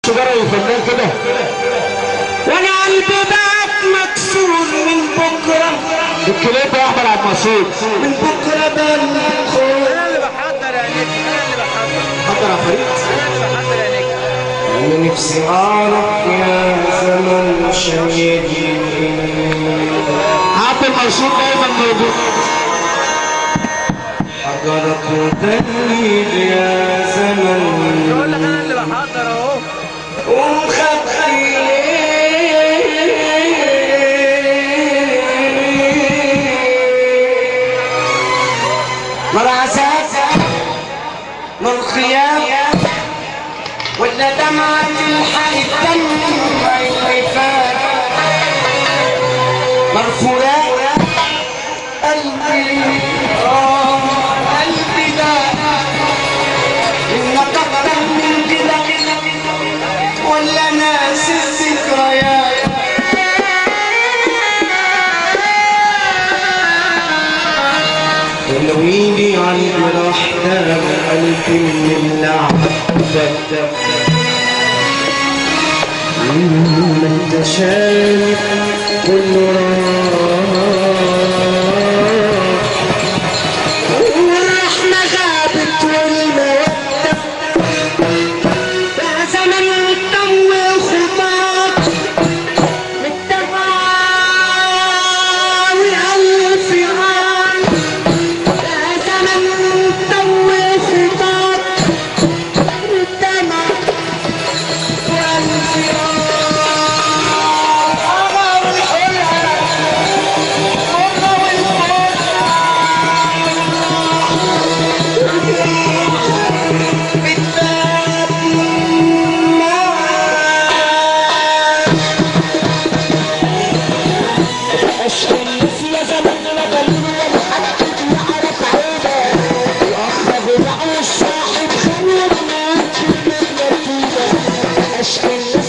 شجرة وفنان كده وانا قلبي بقى مكسور من بكره الكليب يا احمد عبد المقصود من بكره بنخور انا اللي بحضر يا نجم انا اللي بحضر حضر يا فريد انا اللي بحضر يا نجم انا نفسي اعرف يا زمن شهيدي عبد المقصود دايما موجود حضرت ودليل يا زمن بقول لك انا اللي بحضر اهو نار عذاب نار خيام ولا دمعة الحق الدمع اللي فات نار فراق قلبي آه قلبي ده إنك أكتر من كده ولا ناس الذكريات ولو يجي عند الأحلام قلبي من اللعب ما انت شايف كله راح والرحمة غابت والمودة بقى زمن الدم والخطاب الدمع والألف عام بقى زمن الدم والخطاب الدمع والألف عام أمر الحلم أمر الناس